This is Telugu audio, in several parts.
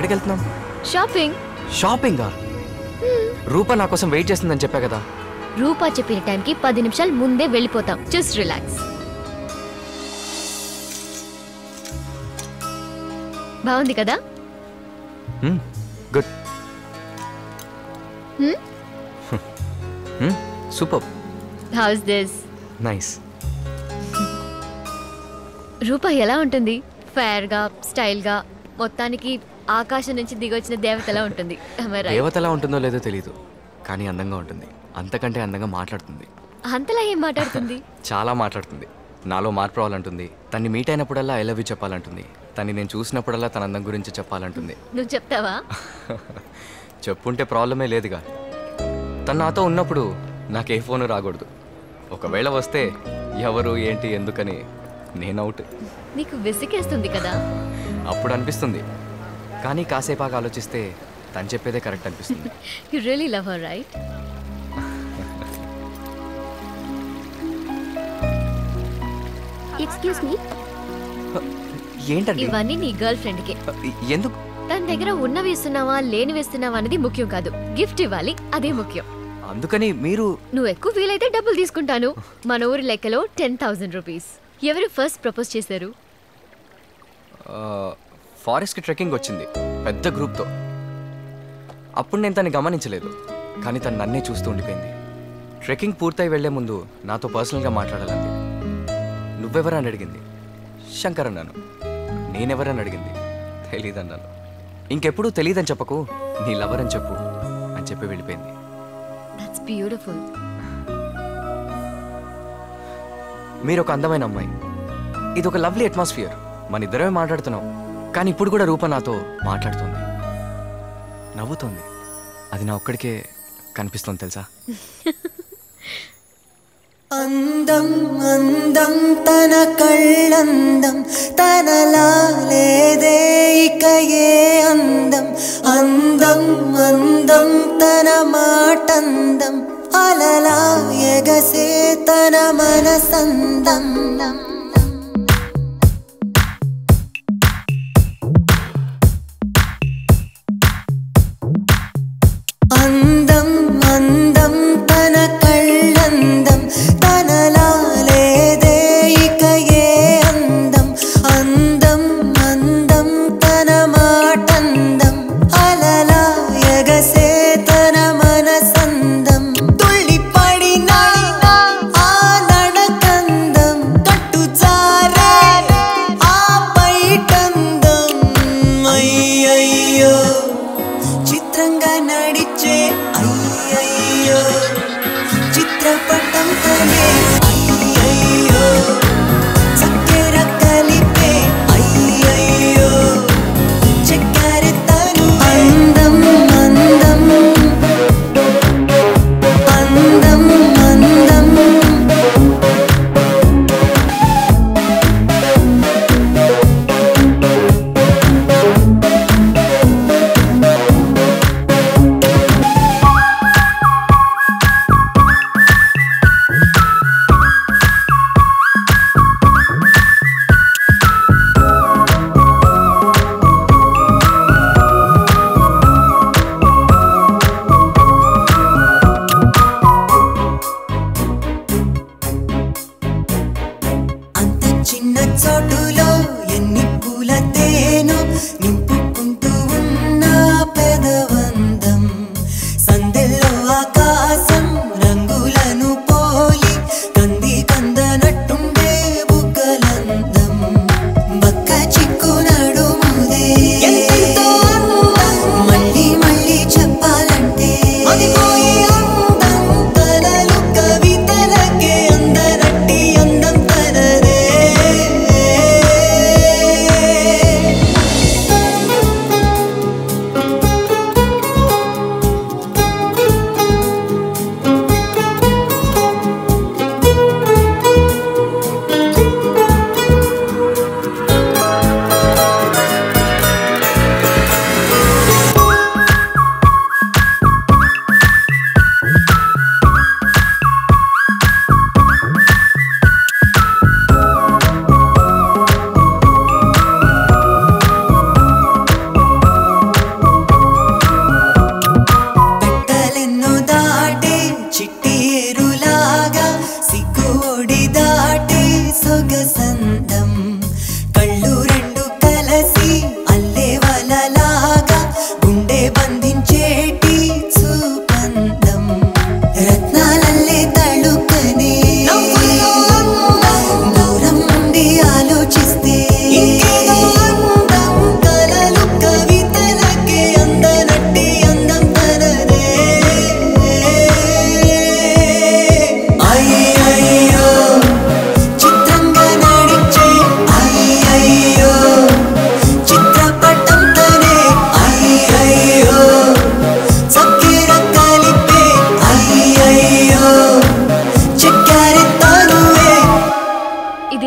ఎక్కడికి వెళ్తున్నాం షాపింగ్ షాపింగా రూప నా కోసం వెయిట్ చేస్తుందని చెప్పా కదా రూపా చెప్పిన టైంకి పది నిమిషాలు ముందే వెళ్ళిపోతాం జస్ట్ రిలాక్స్ బాగుంది కదా good Hmm? Super house this nice Roopa ఎలా ఉంటుంది ఫైర్ గా స్టైల్ గా మొత్తానికి ఆకాశం నుంచి దిగొచ్చిన దేవతలా ఉంటుంది Am I right? దేవత ఎలా ఉంటుందో లేదో తెలియదు కానీ అందంగా ఉంటుంది అంతకంటే అందంగా మాట్లాడుతుంది అంతలా ఏం మాట్లాడుతుంది చాలా మాట్లాడుతుంది నాలో మార్పు రావాలంటుంది తన్ని మీట్ అయినప్పుడల్లా ఐ లవ్ యూ చెప్పాలంటుంది తన్ని నేను చూసినప్పుడల్లా తన అందం గురించి చెప్పాలంటుంది నువ్వు చెప్తావా చెప్పుంటే ప్రాబ్లమే లేదుగా తను నాతో ఉన్నప్పుడు నాకు ఏ ఫోను రాకూడదు ఒకవేళ వస్తే ఎవరు ఏంటి ఎందుకని నేను అవుట్ నీకు విసిగేస్తుంది కదా అప్పుడు అనిపిస్తుంది కానీ కాసేపాగా ఆలోచిస్తే తను చెప్పేదే కరెక్ట్ అనిపిస్తుంది you really love her right excuse me ఏంటండి ఇవన్నీ నీ గర్ల్ ఫ్రెండ్కే ఎందుకు తన దగ్గర ఉన్నవి ఇస్తున్నావా లేనివి ఇస్తున్నావా అనేది ముఖ్యం కాదు గిఫ్ట్ ఇవ్వాలి అదే ముఖ్యం అందుకని మీరు నువ్వు ఎక్కువ వీలైతే డబ్బులు తీసుకుంటాను మన ఊరి లెక్కలో టెన్ థౌసండ్ రూపీస్ ఎవరు ఫస్ట్ ప్రపోజ్ చేశారు ఆ, ఫారెస్ట్కి ట్రెక్కింగ్ వచ్చింది పెద్ద గ్రూప్తో అప్పుడు నేను తను గమనించలేదు కానీ తను నన్నే చూస్తూ ఉండిపోయింది ట్రెక్కింగ్ పూర్తయి వెళ్లే ముందు నాతో పర్సనల్గా మాట్లాడాలంది నువ్వెవరని అడిగింది శంకర్ అన్నాను నేనెవరని అడిగింది తెలీదన్నాను ఇంకెప్పుడు తెలియదని చెప్పకు నీ లవర్ అని చెప్పు అని చెప్పి వెళ్ళిపోయింది దట్స్ బ్యూటిఫుల్ మీరు ఒక అందమైన అమ్మాయి ఇది ఒక లవ్లీ అట్మాస్ఫియర్ మన ఇద్దరమే మాట్లాడుతున్నాం కానీ ఇప్పుడు కూడా రూప నాతో మాట్లాడుతుంది నవ్వుతోంది అది నా ఒక్కడికే కనిపిస్తుంది తెలుసా అందం అందం తన కళ్ళందం తనలా లేదే ఇక ఏ అందం అందం అందం తన మాటందం అలలా ఎగసే తన మనసందం అందం అందం తన కళ్ళందం తనలా లేదే ఇక ఏ అందం అందం అందం తన మాటందం అలలా ఎగసే తన మనసందం తుళ్ళి పడిన ఆ నడకందం కట్టు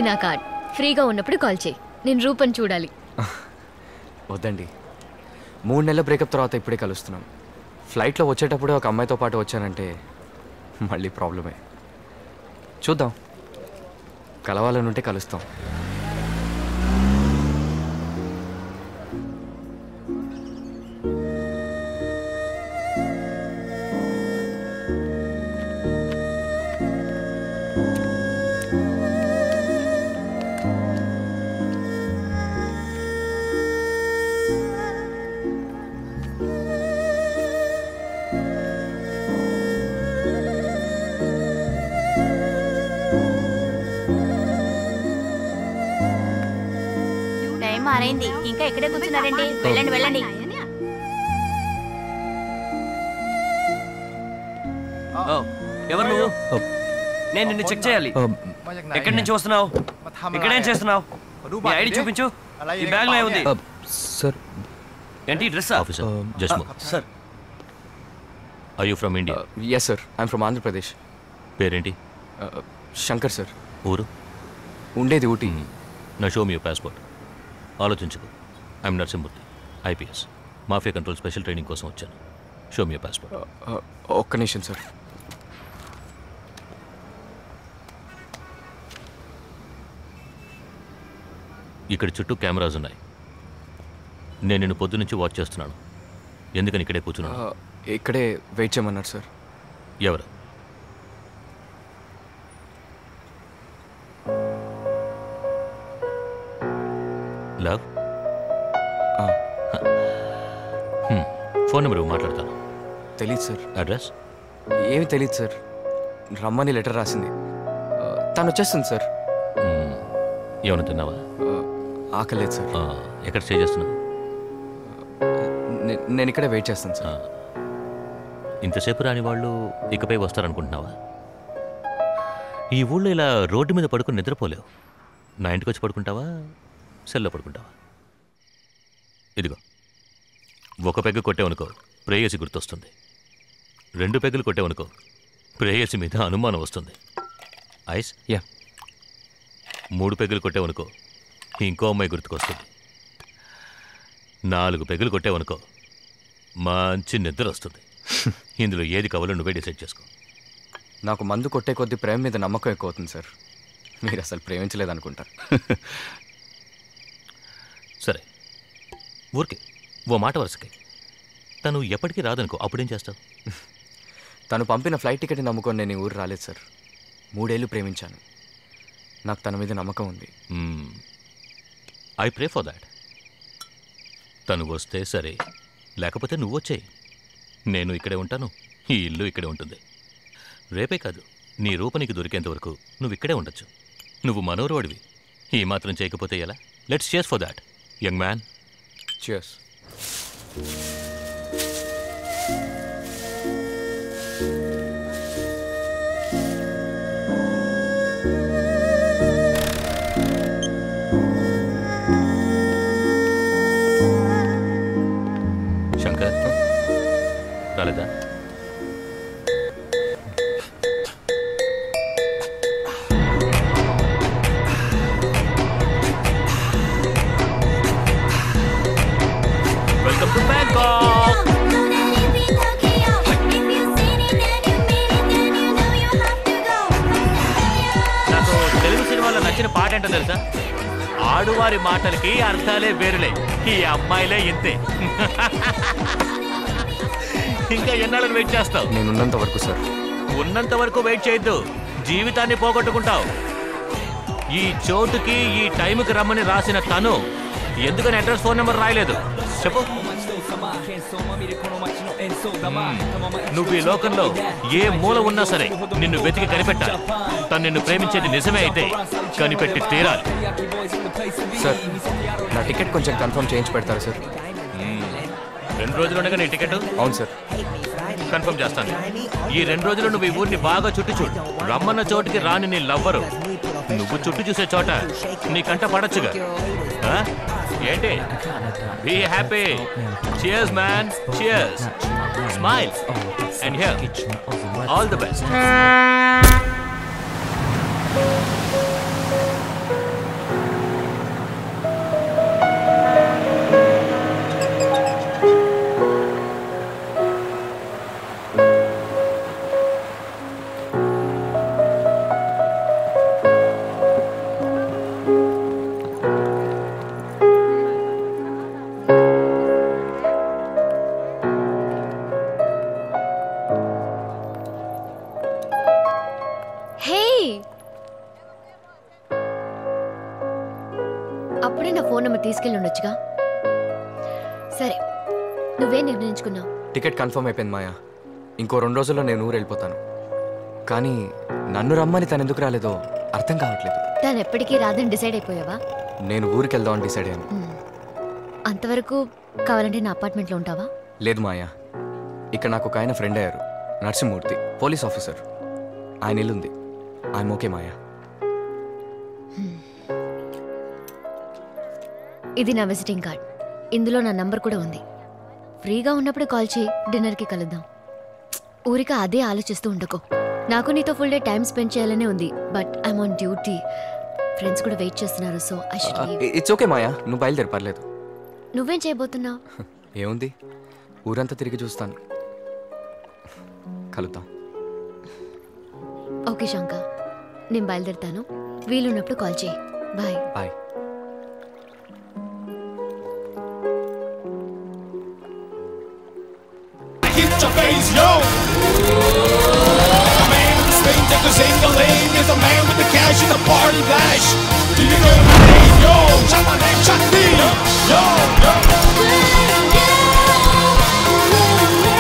నా కార్డ్ ఫ్రీగా ఉన్నప్పుడు కాల్ చేయి నేను రూపని చూడాలి వద్దండి మూడు నెలల బ్రేకప్ తర్వాత ఇప్పుడే కలుస్తున్నాం ఫ్లైట్లో వచ్చేటప్పుడే ఒక అమ్మాయితో పాటు వచ్చానంటే మళ్ళీ ప్రాబ్లమే చూద్దాం కలవాలని ఉంటే కలుస్తాం టైం మారైంది ఇంకా ఇక్కడే కూర్చున్నారండి వెళ్ళండి వెళ్ళండి ఓ, ఎవరు నువ్వు నేను నిన్ను చెక్ చేయాలి ఎక్కడి నుంచి వస్తున్నావు ఇక్కడేం చేస్తున్నావు నీ ఐడి చూపించు ఈ బ్యాగ్ లో ఏముంది సార్ ఏంటి dress officer just sir I you from India yes sir I'm from Andhra Pradesh పేరేంటి శంకర్ సార్ ఊరు ఉండేది ఊటీ నా షో మీ పాస్పోర్ట్ ఆలోచించదు I'm Narasimhamurthy IPS mafia control special training కోసం వచ్చాను షో మీ పాస్పోర్ట్ Uh, ఒక్క నిమిషం సార్ ఇక్కడ చుట్టూ కెమెరాస్ ఉన్నాయి నేను నిన్ను పొద్దు నుంచి వాచ్ చేస్తున్నాను ఎందుకని ఇక్కడే కూర్చున్నాను Uh, ఇక్కడే వెయిట్ చేయమన్నారు సార్ ఎవరు లవ్ Ah, ఫోన్ నెంబర్ ఇవ్వు, మాట్లాడతాను తెలీదు సార్ అడ్రస్ ఏమీ తెలియదు సార్ రమ్మని లెటర్ రాసింది Uh, తను వచ్చేస్తుంది సార్ ఏమైనా తిన్నావా Uh, ఆకలేదు సార్ ఆ, ఎక్కడ స్టే చేస్తున్నావు నే- నేను ఇక్కడే వెయిట్ చేస్తాను సార్ ఇంతసేపు రాని వాళ్ళు ఇకపై వస్తారనుకుంటున్నావా ఈ ఊళ్ళో ఇలా రోడ్డు మీద పడుకుని నిద్రపోలేవు నా ఇంటికి వచ్చి పడుకుంటావా సెల్లో పడుకుంటావా ఇదిగో ఒక పెగ్గు కొట్టేవనుకో ప్రేయసి గుర్తొస్తుంది రెండు పెగ్గులు కొట్టేవనుకో ప్రేయసి మీద అనుమానం వస్తుంది ఐస్ యా మూడు పెగ్గులు కొట్టేవనుకో ఇంకో అమ్మాయి గుర్తుకొస్తుంది నాలుగు పెగ్గులు కొట్టేవనుకో మంచి నిద్ర వస్తుంది ఇందులో ఏది కావాలో నువ్వే డిసైడ్ చేసుకో నాకు మందు కొట్టే కొద్దీ ప్రేమ మీద నమ్మకం ఎక్కువ అవుతుంది సార్ మీరు అసలు ప్రేమించలేదనుకుంటా సరే ఊరికే ఓ మాట వరుసకి తను ఎప్పటికీ రాదనుకో అప్పుడేం చేస్తావు తను పంపిన ఫ్లైట్ టికెట్ నమ్ముకొని నేను ఈ ఊరు రాలేదు సార్ మూడేళ్ళు ప్రేమించాను నాకు తన మీద నమ్మకం ఉంది ఐ ప్రే ఫర్ దాట్ తను వస్తే సరే లేకపోతే నువ్వు వచ్చేయి నేను ఇక్కడే ఉంటాను ఈ ఇల్లు ఇక్కడే ఉంటుంది రేపే కాదు నీ రూపనికి దొరికేంత వరకు నువ్వు ఇక్కడే ఉండొచ్చు నువ్వు మనోరోడివి ఈ మాత్రం చేయకపోతే ఎలా let's chase for that young man cheers Shankar రాలేదా వెల్కమ్ టు బ్యాంకాక్ నాకు తెలుగు సినిమాలో నచ్చిన పాట ఏంటో తెలుసా ఆడువారి మాటలకి అర్థాలే వేరులే ఈ అమ్మాయిలే ఇంతే ఇంకా ఎన్నాళ్ళని వెయిట్ చేస్తావు నేనున్నంత వరకు సార్ ఉన్నంత వరకు వెయిట్ చేయొద్దు జీవితాన్ని పోగొట్టుకుంటావు ఈ చోటుకి ఈ టైంకి రమ్మని రాసిన తను ఎందుకని అడ్రస్ ఫోన్ నెంబర్ రాయలేదు చెప్పు మ్మ్. నువ్వు ఈ లోకంలో ఏ మూల ఉన్నా సరే నిన్ను వెతికి కనిపెట్టాలి తను నిన్ను ప్రేమించేది నిజమే అయితే కనిపెట్టి తీరాలి సార్ నా టికెట్ కొంచెం కన్ఫర్మ్ చేయించి పెడతారా సార్ రెండు రోజులు ఉండగా నీ టికెట్ అవును సార్ కన్ఫర్మ్ చేస్తాను ఈ రెండు రోజులు నువ్వు ఈ ఊరిని బాగా చుట్టు చూడు రమ్మన్న చోటుకి రాని నీ లవ్వరు నువ్వు చుట్టు చూసే చోట నీ కంట పడచ్చుగా ఆ? ఏంటి be happy cheers man cheers smile and here all the best తీసుకెళ్ళి ఉండొచ్చుగా సరే నువ్వే నిర్ణయించుకున్నావు టికెట్ కన్ఫర్మ్ అయిపోయింది మాయా ఇంకో రెండు రోజుల్లో నేను ఊరు వెళ్ళిపోతాను కానీ నన్ను రమ్మని తను ఎందుకు రాలేదో అర్థం కావట్లేదు తను ఎప్పటికీ రాదని డిసైడ్ అయిపోయావా నేను ఊరికి వెళ్దామని డిసైడ్ అయ్యాను మ్మ్. అంతవరకు కావాలంటే నా అపార్ట్మెంట్లో ఉంటావా లేదు మాయా ఇక్కడ నాకు ఒక ఆయన ఫ్రెండ్ అయ్యారు నరసింహమూర్తి పోలీస్ ఆఫీసర్ ఆయన ఇల్లుంది ఐఎమ్ ఓకే మాయా ఇది నా విజిటింగ్ కార్డ్ ఇందులో నా నంబర్ కూడా ఉంది ఫ్రీగా ఉన్నప్పుడు కాల్ చేయి డిన్నర్కి కలుద్దాం ఊరిక అదే ఆలోచిస్తూ ఉండకో నాకు నీతో ఫుల్ డే టైం స్పెండ్ చేయాలనే ఉంది but I'm on duty friends కూడా వెయిట్ చేస్తున్నారు so I should leave it's okay Maya నువ్వు బయలుదేరి పర్లేదు నువ్వేం చేయబోతున్నావు ఏముంది ఊరంతా తిరిగి చూస్తాను కలుద్దాం ఓకే శంక నేను బయలుదేరుతాను వీలున్నప్పుడు కాల్ చేయి bye bye Hit your face, yo! A man with the swing, take a single lane is a man with the cash in the party dash. Do you know